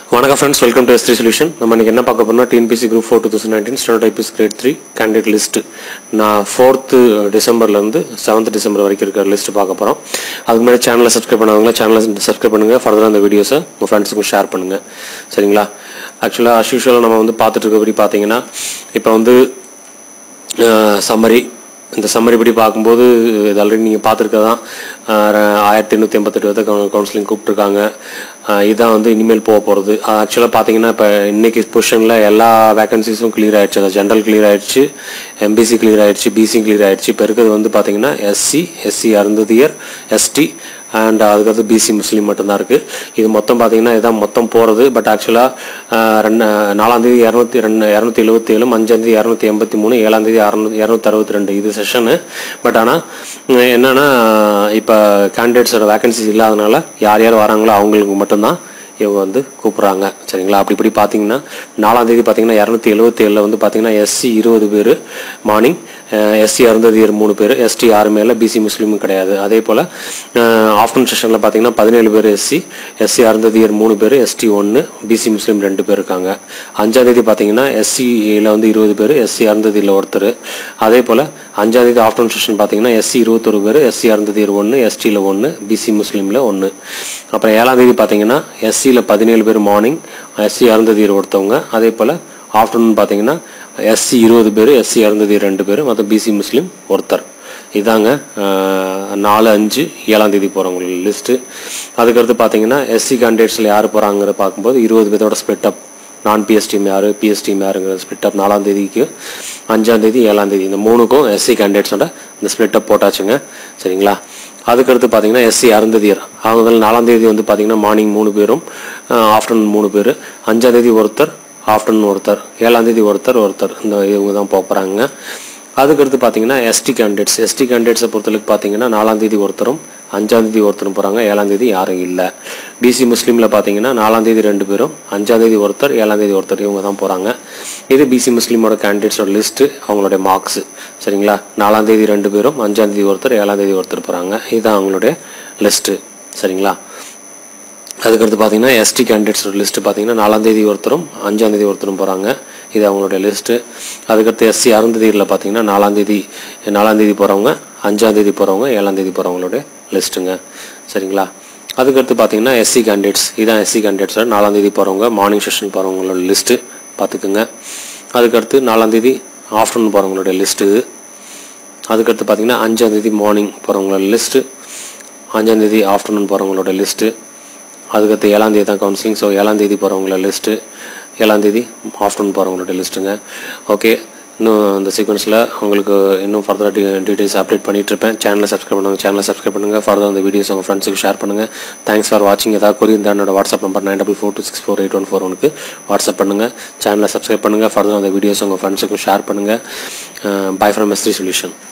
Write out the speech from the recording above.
வணக்கம் friends welcome to SD solution நம்ம இன்னைக்கு என்ன பார்க்க போறோம்னா TNPSC group four two thousand nineteen standard IPS grade three candidate list நான் ஃபோர்த்து டிசம்பர்லேருந்து செவன்த் டிசம்பர் வரைக்கும் இருக்கிற லிஸ்ட் பார்க்க போகிறோம் அதுக்கு முன்னாடி சேனலை சப்ஸ்கிரைப் பண்ணவங்க சேனலை சப்ஸ்கிரைப் பண்ணுங்கள் ஃபர்தராக அந்த வீடியோஸை உங்கள் ஃப்ரெண்ட்ஸுக்கும் ஷேர் பண்ணுங்கள் சரிங்களா ஆக்சுவலாக அஸ் யூஷுவலாக நம்ம வந்து பார்த்துட்டு இருக்கபடி பார்த்தீங்கன்னா இப்போ வந்து சம்மரி இந்த சம்மரி படி பார்க்கும்போது இது ஆல்ரெடி நீங்கள் பார்த்துருக்கதான் ஆயிரத்தி எண்ணூற்றி எண்பத்தெட்டு பேர்த்த கவுன்சிலிங் கூப்பிட்ருக்காங்க அஹ் இதான் வந்து இனிமேல் போக போகிறது ஆக்சுவலாக பார்த்தீங்கன்னா இப்போ இன்னைக்கு பொசிஷனில் எல்லா வேகன்சிஸும் கிளியர் ஆயிடுச்சு அந்த ஜென்ரல் கிளியர் ஆயிடுச்சு எம்பிசி கிளியர் ஆயிடுச்சு பிசி கிளியர் ஆயிடுச்சு இப்போ இருக்கிறது வந்து பார்த்தீங்கன்னா SC SC Arunthathiyar ST and அதுக்கடுத்து பிசி முஸ்லீம் மட்டும்தான் இருக்குது இது மொத்தம் பார்த்தீங்கன்னா இதுதான் மொத்தம் போகிறது பட் ஆக்சுவலாக ரெண்டு நாலாந்தேதி இரநூத்தி ரெண்டு இரநூத்தி எழுபத்தி ஏழு அஞ்சாந்தேதி இரநூத்தி எண்பத்தி மூணு ஏழாந்தேதி அறுநூத்தி இரநூத்தி அறுபத்தி ரெண்டு இது செஷனு பட் ஆனால் என்னன்னா இப்போ கேண்டிடேட்ஸோட வேகன்சிஸ் இல்லாதனால யார் யார் வராங்களோ அவங்களுக்கு மட்டும்தான் இவங்க வந்து கூப்பிட்றாங்க சரிங்களா அப்படி இப்படி பார்த்தீங்கன்னா நாலாம் தேதி பார்த்தீங்கன்னா இரநூத்தி எழுபத்தி ஏழில் வந்து பார்த்தீங்கன்னா எஸ்சி இருபது பேர் மார்னிங் எஸ்சி அருந்ததியர் மூணு பேர் எஸ்டி ஆறு மேல பிசி முஸ்லீமும் கிடையாது அதே போல் ஆஃப்டர்நூன் செஷனில் பார்த்தீங்கன்னா பதினேழு பேர் எஸ்சி எஸ்சி அருந்ததியர் மூணு பேர் எஸ்டி ஒன்று பிசி முஸ்லீம் ரெண்டு பேர் இருக்காங்க அஞ்சாம் தேதி பார்த்தீங்கன்னா எஸ்சியில் வந்து இருபது பேர் எஸ்சி அருந்ததியில் ஒருத்தர் அதே போல் அஞ்சாம் தேதி ஆஃப்டர்நூன் செஷன் பார்த்தீங்கன்னா எஸ்சி இருபத்தொரு பேர் எஸ்சி அருந்ததியர் ஒன்று எஸ்டியில் ஒன்று பிசி முஸ்லீமில் ஒன்று அப்புறம் ஏழாம் தேதி பார்த்தீங்கன்னா எஸ்சியில் பதினேழு பேர் மார்னிங் எஸ்சி அருந்ததியர் ஒருத்தவங்க அதே போல் ஆஃப்டர்நூன் பார்த்தீங்கன்னா எஸ்சி இருபது பேர் எஸ்சி அருந்ததியர் ரெண்டு பேர் மற்ற பிசி முஸ்லீம் ஒருத்தர் இதாங்க அஹ், நாலு அஞ்சு ஏழாம் தேதி போகிறவங்களுக்கு லிஸ்ட்டு அதுக்கடுத்து பார்த்தீங்கன்னா எஸ்சி கேண்டிடேட்ஸில் யார் போகிறாங்கிறத பார்க்கும்போது இருபது பேரோட ஸ்ப்ளிட் அப் நான் பிஎஸ் டீம் யார் பிஎஸ் டீம் யாருங்கிற ஸ்ப்ளிட் அப் நாலாம் தேதிக்கு அஞ்சாம் தேதி ஏழாம் தேதி இந்த மூணுக்கும் எஸ்சி கேண்டிடேட்ஸோட இந்த ஸ்ப்ளிட் அப் போட்டாச்சுங்க சரிங்களா அதுக்கடுத்து பார்த்தீங்கன்னா எஸ்சி அருந்ததியர் அவங்க நாலாம் தேதி வந்து பார்த்தீங்கன்னா மார்னிங் மூணு பேரும் ஆஃப்டர்நூன் மூணு பேர் அஞ்சாம் தேதி ஒருத்தர் ஆஃப்டர்நூன் ஒருத்தர் ஏழாம் தேதி ஒருத்தர் ஒருத்தர் இந்த இவங்க தான் போகிறாங்க அதுக்கடுத்து பார்த்தீங்கன்னா எஸ்டி கேண்டிடேட்ஸ் எஸ்டி கேண்டிடேட்ஸை பொறுத்தளவுக்கு பார்த்தீங்கன்னா நாலாம் தேதி ஒருத்தரும் அஞ்சாம் தேதி ஒருத்தரும் போகிறாங்க ஏழாம் தேதி யாரும் இல்லை பிசி முஸ்லீமில் பார்த்தீங்கன்னா நாலாம் தேதி ரெண்டு பேரும் அஞ்சாம் தேதி ஒருத்தர் ஏழாம் தேதி ஒருத்தர் இவங்க தான் போகிறாங்க இது பிசி முஸ்லீமோட கேண்டிடேட்ஸோட லிஸ்ட்டு அவங்களுடைய மார்க்ஸ் சரிங்களா நாலாம் தேதி ரெண்டு பேரும் அஞ்சாம் தேதி ஒருத்தர் ஏழாம் தேதி ஒருத்தர் போகிறாங்க இதுதான் அவங்களுடைய லிஸ்ட்டு சரிங்களா அதுக்கடுத்து பார்த்தீங்கன்னா எஸ்டி கேண்டிடேட்ஸோட லிஸ்ட்டு பார்த்தீங்கன்னா நாலாம் தேதி ஒருத்தரும் அஞ்சாம் தேதி ஒருத்தரும் போகிறாங்க இது அவங்களுடைய லிஸ்ட்டு அதுக்கடுத்து எஸ்சி அருந்ததியில் பார்த்தீங்கன்னா நாலாம் தேதி நாலாம் தேதி போகிறவங்க அஞ்சாம் தேதி போகிறவங்க ஏழாம் தேதி போகிறவங்களுடைய லிஸ்ட்டுங்க சரிங்களா அதுக்கடுத்து பார்த்தீங்கன்னா எஸ்சி கேண்டிடேட்ஸ் இதான் எஸ்சி கேண்டிடேட்ஸோட நாலாம் தேதி போகிறவங்க மார்னிங் செஷன் போகிறவங்களோட லிஸ்ட்டு பார்த்துக்குங்க அதுக்கடுத்து நாலாம் தேதி ஆஃப்டர்நூன் போகிறவங்களுடைய லிஸ்ட்டு இது அதுக்கடுத்து பார்த்தீங்கன்னா அஞ்சாம் தேதி மார்னிங் போகிறவங்களோட லிஸ்ட்டு அஞ்சாம் தேதி ஆஃப்டர்நூன் போகிறவங்களோட லிஸ்ட்டு அதுக்கடுத்து ஏழாம் தேதி தான் கவுன்சிலிங் ஸோ ஏழாம் தேதி போகிறவங்கள லிஸ்ட்டு ஏழாம் தேதி ஆஃப்டர்நூன் போகிறவங்களோட லிஸ்ட்டுங்க ஓகே இன்னும் இந்த சீக்வன்ஸில் உங்களுக்கு இன்னும் ஃபர்தராக டீ டீட்டெயில்ஸ் அப்டேட் பண்ணிட்டு இருப்பேன் சேனலை சப்ஸ்கிரைப் பண்ணுங்கள் சேனலை சப்ஸ்கிரைப் பண்ணுங்கள் ஃபர்தர் அந்த வீடியோஸ் உங்கள் ஃப்ரெண்ட்ஸுக்கு ஷேர் பண்ணுங்கள் தேங்க்ஸ் ஃபார் வாட்சிங் ஏதாவது கொரி இந்த என்னோட WhatsApp number nine double four two six four eight one four ஒனுக்கு வாட்ஸ்அப் பண்ணுங்கள் சேனலை சப்ஸ்கிரைப் பண்ணுங்கள் ஃபர்தர் அந்த வீடியோஸ் உங்கள் ஃப்ரெண்ட்ஸுக்கும் ஷேர் பண்ணுங்கள் பை ஃப்ரம் எஸ்த்ரி சொல்யூஷன்